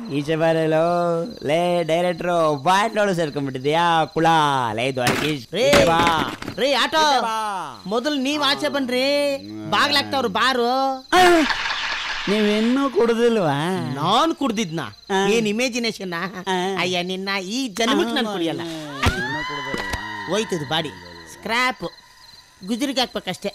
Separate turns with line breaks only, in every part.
ಈಚೆ ಬರಲು ಲೇ ಡೈರೆಕ್ಟ್ರು ಬಾಟ್ಲೋಳು ಸೇರ್ಕೊಂಡ್ಬಿಟ್ಟಿದ್ಯಾ ಕುಳ ಲೇ ದ್ವಾರಕೀಶ್
ರೇ
ಈಚೆ ಬಾ.
ರೇ ಆಟೋ
ಈಚೆ ಬಾ.
ಮೊದಲು ನೀವ್ ಆಚೆ ಬನ್ರಿ ಬಾಗ್ಲಾಗ್ತಾವ್ರು ಬಾರು
ನೀವಿನ್ನೂ ಕುಡ್ದಿಲ್ವಾ
ನಾನ್ ಕುಡ್ದಿದ್ನ
ಆ.
ಏನ್ ಇಮೇಜಿನೇಷನ್
ಆ.
ಅಯ್ಯ ನಿನ್ನ ಈ ಜನ್ಮಕ್ಕೆ ನಾನು ಕುಡಿಯಲ್ಲ
ಇನ್ನೂ ಕುಡ್ದಿಲ್ವಾ?
ಹೋಯ್ತದು ಬಾಡಿ ಸ್ಕ್ರಾಪ್ ಗುಜರಿಗೆ ಹಾಕ್ಬೇಕಷ್ಟೇ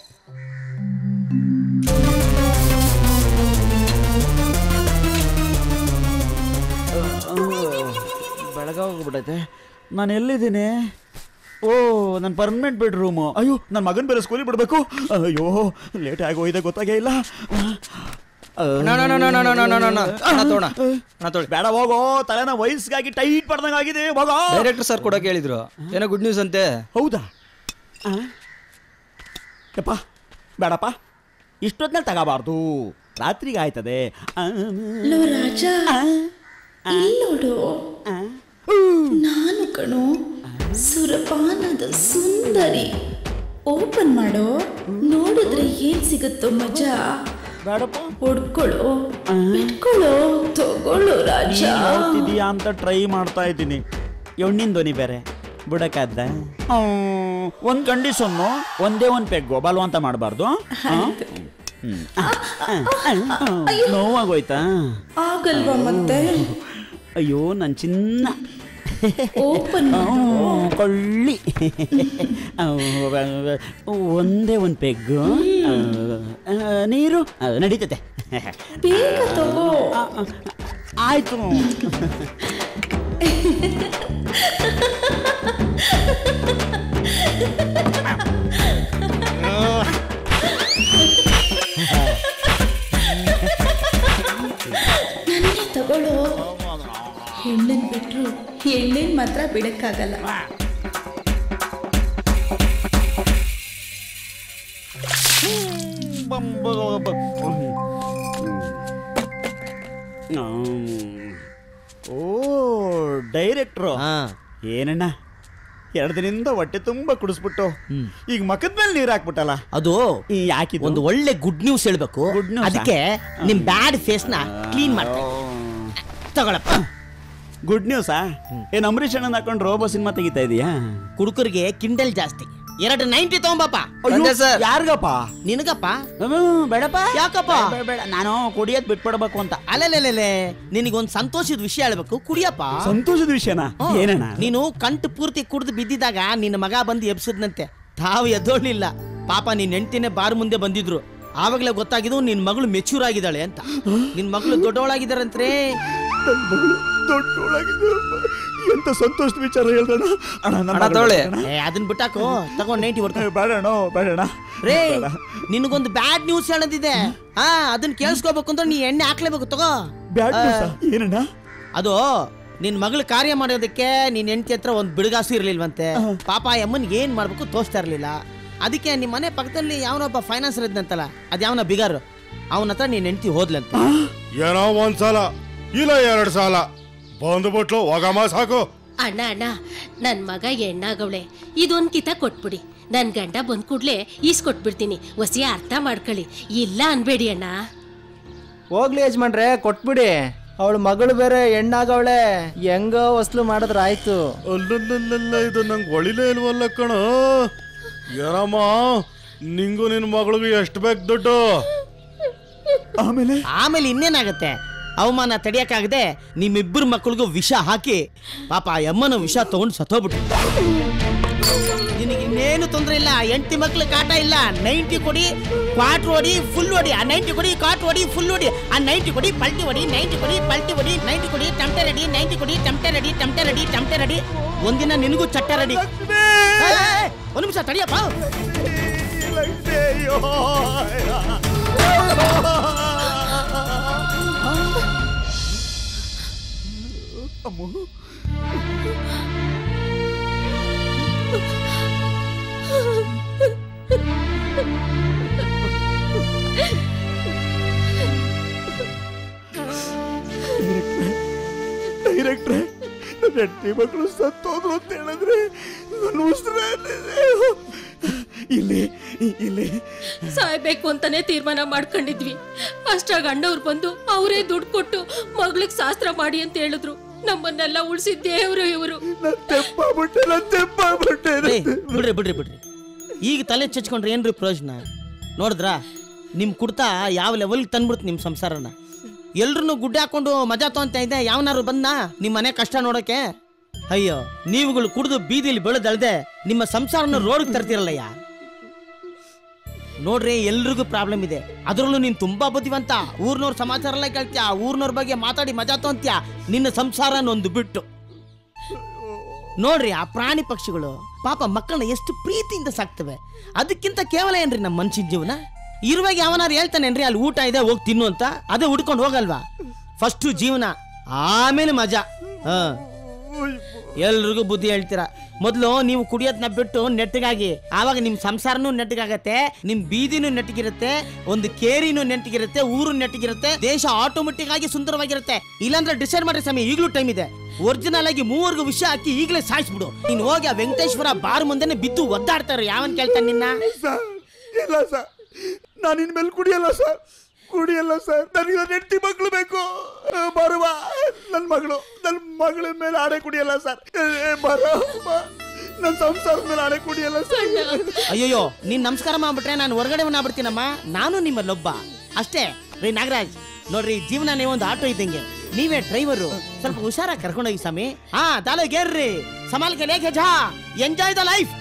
ಬೆಳಗಾಗೋಗ್ಬಿಟ್ಟೈತೆ ನಾನು ಎಲ್ಲಿದ್ದೀನಿ ಓ ನನ್ನ ಪರ್ಮನೆಂಟ್ ಬೆಡ್ರೂಮು ಅಯ್ಯೋ ನನ್ನ ಮಗನ ಬೇರೆ ಸ್ಕೂಲಿಗೆ ಬಿಡಬೇಕು ಅಯ್ಯೋ ಲೇಟ್ ಆಗೋಗಿದೆ ಗೊತ್ತಾಗೇ ಇಲ್ಲ
no, no, no, no, no, no, no, no, no. ಹಣ ತಗೋಣ. ಹಣ ತೊಗೊಳ್ಳಿ.
ಬೇಡ ಹೋಗೋ ತಲೆನ ವಯಸ್ಸಿಗಾಗಿ ಟೈಟ್ ಪಡ್ದಂಗೆ ಆಗಿದೆ ಹೋಗೋ
ಡೈರೆಕ್ಟರ್ ಸರ್ ಕೊಡೋಕೆ ಹೇಳಿದ್ರು ಏನೋ ಗುಡ್ ನ್ಯೂಸ್ ಅಂತೆ
ಹೌದಾ ಆ? ಯಪ್ಪ ಬೇಡಪ್ಪ ಇಷ್ಟೊತ್ತಿನಲ್ಲಿ ತಗೋಬಾರ್ದು ರಾತ್ರಿಗೆ ಆಯ್ತದೆ ಆ,
ಲೋ ರಾಜ
ಆ,
ಇಲ್ಲಿ ನೋಡು
ಆ.
ನಾನು ಕಣೋ ಸುರಪಾನದ ಸುಂದರಿ ಓಪನ್ ಮಾಡೋ ನೋಡಿದ್ರೆ ಏನ್ ಸಿಗುತ್ತೋ ಮಜಾ
ಬೇಡಪ್ಪ
ಹೊಡ್ಕೊಳ್ಳೋ ಬಿಟ್ಕೊಳ್ಳೋ ತಗೊಳ್ಳೋ ರಾಜ
ನೀನ್ ಹೇಳ್ತಿದೀಯಾ ಅಂತ ಟ್ರೈ ಮಾಡ್ತಾ ಇದ್ದೀನಿ ಎಣ್ಣಿನ ಧ್ವನಿ ಬೇರೆ ಬುಡಕ್ಕಾದ್ದ ಒಂದು ಕಂಡೀಷನ್ನು ಒಂದೇ ಒಂದು ಪೆಗ್ಗು ಬಲವಂತ ಮಾಡಬಾರ್ದು ನೋವಾಗೋಯ್ತಾ
ಆಗಲ್ವಾ ಮತ್ತೆ
ಅಯ್ಯೋ ನನ್ನ ಚಿನ್ನ
ಓಪನ್
ಆ, ಕೊಳ್ಳಿ ಆ, ಒಂದೇ ಒಂದು ಪೆಗ್ಗು ಆ, ಆ, ನೀರು ಆ, ನಡೀತತೆ
ಬೇಗ ತಗೋ
ಆ, ಆ, ಆಯ್ತು
ನನ್ನೇ ತಗೊಳ್ಳೋ ಹೆಣ್ಣನ್ ಬಿಟ್ರು ಹೆಣ್ಣಿನ ಮಾತ್ರ ಬಿಡಕ್ಕಾಗಲ್ಲ
ಓ ಡೈರೆಕ್ಟ್ರು
ಹಾ
ಏನಣ್ಣ ಎರಡು ದಿನದಿಂದ ಹೊಟ್ಟೆ ತುಂಬ ಕುಡಿಸ್ಬಿಟ್ಟು ಈಗ ಮಕದ ಮೇಲೆ ನೀರು ಹಾಕ್ಬಿಟ್ಟಲ್ಲ
ಅದು
ಈ ಯಾಕಿದು
ಒಂದು ಒಳ್ಳೆ ಗುಡ್ ನ್ಯೂಸ್ ಹೇಳ್ಬೇಕು
Good news ಆ?
ಅದಕ್ಕೆ ನಿಮ್ ಬ್ಯಾಡ್ ಫೇಸ್ ನ ಕ್ಲೀನ್ ಮಾಡ್ತಾ ತಗೊಳಪ್ಪ
ಗುಡ್ ನ್ಯೂಸಾ ಏನ್ ಅಂಬರೀಷ್ ಅಣ್ಣನ ಹಾಕೊಂಡು ರೋಬೋ ಸಿನಿಮಾ ತೆಗಿತಾ ಇದೀಯಾ
ಕುಡುಕರಿಗೆ ಕಿಂಡಲ್ ಜಾಸ್ತಿ ಎರಡು ನೈಂಟಿ ತಗೊಂಬಪ್ಪ
ತಂದೆ ಸರ್.
ಯಾರಿಗಪ್ಪ
ನಿನಗಪ್ಪ
ಬೇಡಪ್ಪ
ಯಾಕಪ್ಪ?
ಬೇಡ, ಬೇಡ, ನಾನು ಕುಡಿಯೋದ್ ಬಿಟ್ಬಿಡ್ಬೇಕು ಅಂತ
ಅಲ್ಲೇ ನಿನಗೊಂದು ಸಂತೋಷದ ವಿಷಯ ಹೇಳ್ಬೇಕು ಕುಡಿಯಪ್ಪ
ಸಂತೋಷದ ವಿಷಯನ
ಹ್ಮ್.
ಏನಣ್ಣ
ನೀನು ಕಂಟು ಪೂರ್ತಿ ಕುಡ್ದು ಬಿದ್ದಿದಾಗ ನಿನ್ನ ಮಗ ಬಂದು ಎಬ್ಸದ್ನಂತೆ ತಾವು ಎದ್ದೋಳ್ಲಿಲ್ಲ ಪಾಪ ನಿನ್ ಹೆಂಡ್ತಿನೇ ಬಾರ್ ಮುಂದೆ ಬಂದಿದ್ರು ಆವಾಗಲೇ ಗೊತ್ತಾಗಿದ್ದು ನಿನ್ ಮಗಳು ಮೆಚೂರ್ ಆಗಿದ್ದಾಳೆ ಅಂತ ನಿನ್ ಮಗಳು ದೊಡ್ಡವಳಾಗಿದ್ದಾರಂತ್ರೆ
ನನ್ ಮಗಳು ದೊಡ್ಡೋಳಾಗಿದ್ದು ಎಂತ ಸಂತೋಷದ ವಿಚಾರ ಹೇಳ್ದಣ್ಣ ಅಣ್ಣ ನನ್ನ
ಅಣ್ಣ
ಮಗಳು
ತಗೊಳ್ಳಿ.
ಬೇಡಣ್ಣ.
ಏ ಅದನ್ನ ಬಿಟ್ಟಾಕು ತಗೊಂಡ್ ನೈಂಟಿ ಹೊಡ್ಕೊ
ಏ, ಬೇಡಣ್ಣ ಬೇಡಣ್ಣ
ರೇ
ಬೇಡ.
ನಿನಗೊಂದು ಬ್ಯಾಡ್ ನ್ಯೂಸ್ ಹೇಳದಿದೆ ಹಾ ಅದನ್ನ ಕೇಳಿಸ್ಕೋಬೇಕು ಅಂದ್ರೆ ನೀ ಎಣ್ಣೆ ಹಾಕ್ಲೇಬೇಕು ತಗೋ
ಬ್ಯಾಡ್ ನ್ಯೂಸಾ? ಏನಣ್ಣ
ಅದು ನಿನ್ ಮಗಳು ಕಾರ್ಯ ಮಾಡೋದಕ್ಕೆ ನಿನ್ ಹೆಂಡತಿ ಹತ್ರ ಒಂದು ಬಿಡುಗಾಸು ಇರ್ಲಿಲ್ವಂತೆ ಪಾಪ ಆ ಅಮ್ಮನ್ಗೆ ಏನ್ ಮಾಡ್ಬೇಕು ತೋರಿಸ್ತಾ ಇರ್ಲಿಲ್ಲ ಅದಕ್ಕೆ ನಿಮ್ಮ ಮನೆ ಪಕ್ಕದಲ್ಲಿ ಯಾವನೊಬ್ಬ ಫೈನಾನ್ಸರ್ ಇದ್ನಂತಲ್ಲ ಅದ್ ಯಾವನ ಬಿಗಾರು ಅವನ ಹತ್ರ ನೀನ್ ಹೆಂಡತಿ ಹೋದ್ಲಂತೆ
ಏನೋ ಒಂದ್ಸಲ ಇಲ್ಲ ಎರಡು ಸಲ ಬಂದ್ಬಿಟ್ಲು ಹೋಗಮ್ಮ ಸಾಕು
ಅಣ್ಣ ಅಣ್ಣ ನನ್ ಮಗ ಹೆಣ್ಣಾಗವಳೆ ಇದೊಂದ್ ಕಿತ ಕೊಟ್ಬಿಡಿ ನನ್ ಗಂಡ ಬಂದ್ ಕೂಡ್ಲೆ ಈಸ್ಕೊಟ್ಬಿಡ್ತೀನಿ ಒಸಿ ಅರ್ಥ ಮಾಡ್ಕೊಳ್ಳಿ ಇಲ್ಲ ಅನ್ಬೇಡಿ ಅಣ್ಣ
ಹೋಗ್ಲಿ ಯಜಮಾನ್ರೆ ಕೊಟ್ಬಿಡಿ ಅವಳ ಮಗಳು ಬೇರೆ ಹೆಣ್ಣಾಗವಳೆ ಹೆಂಗ ವಸ್ಲು ಮಾಡಿದ್ರ ಆಯ್ತು
ಅಲ್ಲಲ್ಲ ಇದು ನಂಗೆ ಒಳಿಲೇ ಇಲ್ವಲ್ಲ ಕಣ ಏನಮ್ಮ ನಿಂಗೂ ನಿನ್ನ ಮಗಳಿಗೂ ಎಷ್ಟು ಬೇಕು ದುಡ್ಡು
ಆಮೇಲೆ
ಆಮೇಲೆ ಇನ್ನೇನಾಗತ್ತೆ ಅವಮಾನ ತಡಿಯಕ್ಕಾಗದೆ ನಿಮ್ಮಿಬ್ಬರು ಮಕ್ಕಳಿಗೂ ವಿಷ ಹಾಕಿ ಪಾಪ ಆ ಅಮ್ಮನ ವಿಷ ತಗೊಂಡು ಸತ್ತೋಗ್ಬಿಟ್ಟು ನಿನಗೆ ಇನ್ನೇನು ತೊಂದರೆ ಇಲ್ಲ ಎಂಟಿ ಮಕ್ಳು ಕಾಟ ಇಲ್ಲ ನೈಂಟಿ ಕೊಡಿ ಕ್ವಾಟ್ರ್ ಹೊಡಿ ಫುಲ್ ಹೊಡಿ ಆ ನೈಂಟಿ ಕೊಡಿ ಕ್ವಾಟ್ರ್ ಹೊಡಿ ಫುಲ್ ಹೊಡಿ ಆ ನೈಂಟಿ ಕೊಡಿ ಪಲ್ಟಿ ಹೊಡಿ ನೈಂಟಿ ಕೊಡಿ ಪಲ್ಟಿ ಹೊಡಿ ನೈಂಟಿ ಕೊಡಿ ಟಮಟೆ ರೆಡಿ ನೈಂಟಿ ಕೊಡಿ ಟಮಟೆ ರೆಡಿ ಟಮಟೆ ರೆಡಿ ಟಮಟೆ ರೆಡಿ ಒಂದಿನ ನಿನಗೂ ಚಟ್ಟ ರೆಡಿ ಒಂದು ನಿಮಿಷ ತಡಿಯಪ್ಪ
ಡೈರೆಕ್ಟ್ರೆ ನನ್ನ ಹೆಂಡತಿ ಮಕ್ಕಳು ಸತ್ತೋದ್ರು ಅಂತ ಹೇಳಿದ್ರೆ ನನ್ನ ಉಸಿರೇ ಇಲ್ಲಿ ಇಲ್ಲಿ
ಸಾಯ್ಬೇಕು ಅಂತಾನೆ ತೀರ್ಮಾನ ಮಾಡ್ಕೊಂಡಿದ್ವಿ ಅಷ್ಟ್ರಾಗ ಅಣ್ಣವ್ರು ಬಂದು ಅವರೇ ದುಡ್ಡು ಕೊಟ್ಟು ಮಗಳಿಗೆ ಶಾಸ್ತ್ರ ಮಾಡಿ ಅಂತ ಹೇಳಿದ್ರು ನಮ್ಮನ್ನೆಲ್ಲ ಉಳಿಸಿದ ದೇವ್ರು ಇವರು
ನಾನು ತೆಪ್ಪಾಗ್ಬಿಟ್ಟೆ ನಾನು ತೆಪ್ಪಾಗ್ಬಿಟ್ಟೆ
ಏ, ಬಿಡ್ರಿ ಬಿಡ್ರಿ ಬಿಡ್ರಿ ಈಗ ತಲೆ ಚಚ್ಕೊಂಡ್ರೆ ಏನ್ರಿ ಪ್ರಯೋಜನ ನೋಡಿದ್ರಾ ನಿಮ್ ಕುಡ್ತಾ ಯಾವ ಲೆವೆಲ್ಗೆ ತಂದ್ಬಿಡ್ತು ನಿಮ್ಮ ಸಂಸಾರನ ಎಲ್ರನ್ನೂ ಗುಡ್ಡೆ ಹಾಕೊಂಡು ಮಜಾ ತೊಗೊಂತ ಇದ್ದೆ ಯಾವನಾರು ಬಂದ ನಿಮ್ಮ ಮನೆ ಕಷ್ಟ ನೋಡಕ್ಕೆ ಅಯ್ಯೋ ನೀವುಗಳು ಕುಡಿದು ಬೀದಿಲಿ ಬೆಳೆದಳ್ದೆ ನಿಮ್ಮ ಸಂಸಾರನ ರೋಡ್ಗೆ ತರ್ತಿರಲ್ಲಯ್ಯ ನೋಡ್ರಿ ಎಲ್ರಿಗೂ ಪ್ರಾಬ್ಲಮ್ ಇದೆ ಅದರಲ್ಲೂ ನೀನ್ ತುಂಬಾ ಬುದ್ಧಿವಂತ ಊರ್ನವ್ರ ಸಮಾಚಾರ ಎಲ್ಲ ಕೇಳ್ತೀಯ ಊರ್ನವ್ರ ಬಗ್ಗೆ ಮಾತಾಡಿ ಮಜಾ ತೊಂತ್ಯ ನಿನ್ನ ಸಂಸಾರನೊಂದು ಬಿಟ್ಟು ನೋಡ್ರಿ ಆ ಪ್ರಾಣಿ ಪಕ್ಷಿಗಳು ಪಾಪ ಮಕ್ಕಳನ್ನ ಎಷ್ಟು ಪ್ರೀತಿಯಿಂದ ಸಾಕ್ತವೆ ಅದಕ್ಕಿಂತ ಕೇವಲ ಏನ್ರಿ ನಮ್ಮ ಮನುಷ್ಯನ ಜೀವನ ಇರುವಾಗ ಯಾವನಾರು ಹೇಳ್ತಾನೇನ್ರಿ ಅಲ್ಲಿ ಊಟ ಇದೆ ಹೋಗಿ ತಿನ್ನು ಅಂತ ಅದೇ ಹುಡ್ಕೊಂಡು ಹೋಗಲ್ವಾ ಫಸ್ಟು ಜೀವನ ಆಮೇಲೆ ಮಜಾ ಹ ಎಲ್ರಿಗೂ ಬುದ್ಧಿ ಹೇಳ್ತೀರಾ ಮೊದಲು ನೀವು ಕುಡಿಯೋದನ್ನ ಬಿಟ್ಟು ನೆಟ್ಟಗಾಗಿ ಆವಾಗ ನಿಮ್ಮ ಸಂಸಾರನೂ ನೆಟ್ಟಗಾಗತ್ತೆ ನಿಮ್ಮ ಬೀದಿನೂ ನೆಟ್ಟಗಿರುತ್ತೆ ಒಂದು ಕೇರಿನೂ ನೆಟ್ಟಗಿರುತ್ತೆ ಊರು ನೆಟ್ಟಗಿರುತ್ತೆ ದೇಶ ಆಟೋಮೆಟಿಕ್ ಆಗಿ ಸುಂದರವಾಗಿರುತ್ತೆ ಇಲ್ಲಾಂದ್ರೆ ಡಿಸೈಡ್ ಮಾಡ್ರಿ ಸ್ವಾಮಿ ಈಗಲೂ ಟೈಮ್ ಇದೆ ಒರಿಜಿನಲ್ ಆಗಿ ಮೂವರ್ಗೂ ವಿಷಯ ಹಾಕಿ ಈಗಲೇ ಸಾಯಿಸ್ಬಿಡು ನೀನು ಹೋಗಿ ಆ ವೆಂಕಟೇಶ್ವರ ಬಾರ್ ಮುಂದೆನೆ ಬಿದ್ದು ಒದ್ದಾಡ್ತಾರೆ ಯಾವನ್ ಕೇಳ್ತಾನೆ ನಿನ್ನ
ಸರ್ ಇಲ್ಲ ಸರ್ ನಾನು ಇನ್ಮೇಲೆ ಕುಡಿಯಲ್ಲ ಸರ್ ಕುಡಿಯಲ್ಲ ಸರ್ ನನಗೆ ನನ್ನ ಹೆಂಡತಿ ಮಗಳು ಬೇಕು ಆ, ಬರುವ ನನ್ನ ಮಗಳು ನನ್ನ ಮಗಳ ಮೇಲೆ ಆಡೆ ಕುಡಿಯಲ್ಲ ಸರ್ ಏ, ಬರೋ ನನ್ನ ಸಂಸಾರದ ಮೇಲೆ ಆಡೆ ಕುಡಿಯಲ್ಲ ಸರ್
ಅಯ್ಯಯ್ಯೋ ನೀನ್ ನಮಸ್ಕಾರ ಮಾಡ್ಬಿಟ್ರೆ ನಾನು ಹೊರಗಡೆ ಆಗ್ಬಿಡ್ತೀನಮ್ಮ ನಾನು ನಿಮ್ಮಲ್ಲೊಬ್ಬ ಅಷ್ಟೇ ರೀ ನಾಗರಾಜ್ ನೋಡ್ರಿ ಜೀವನನೇ ಒಂದು ಆಟೋ ಇದ್ದಂಗೆ ನೀವೇ ಡ್ರೈವರು ಸ್ವಲ್ಪ ಹುಷಾರಾಗಿ ಕರ್ಕೊಂಡೋಗಿ ಸ್ವಾಮಿ ಹಾ ದಾಲ ಗೇರ್ರಿ ಸಮಾಲ್ ಕೆ ಲೇಖೆ ಜಾ ಎಂಜಾಯ್ ದ ಲೈಫ್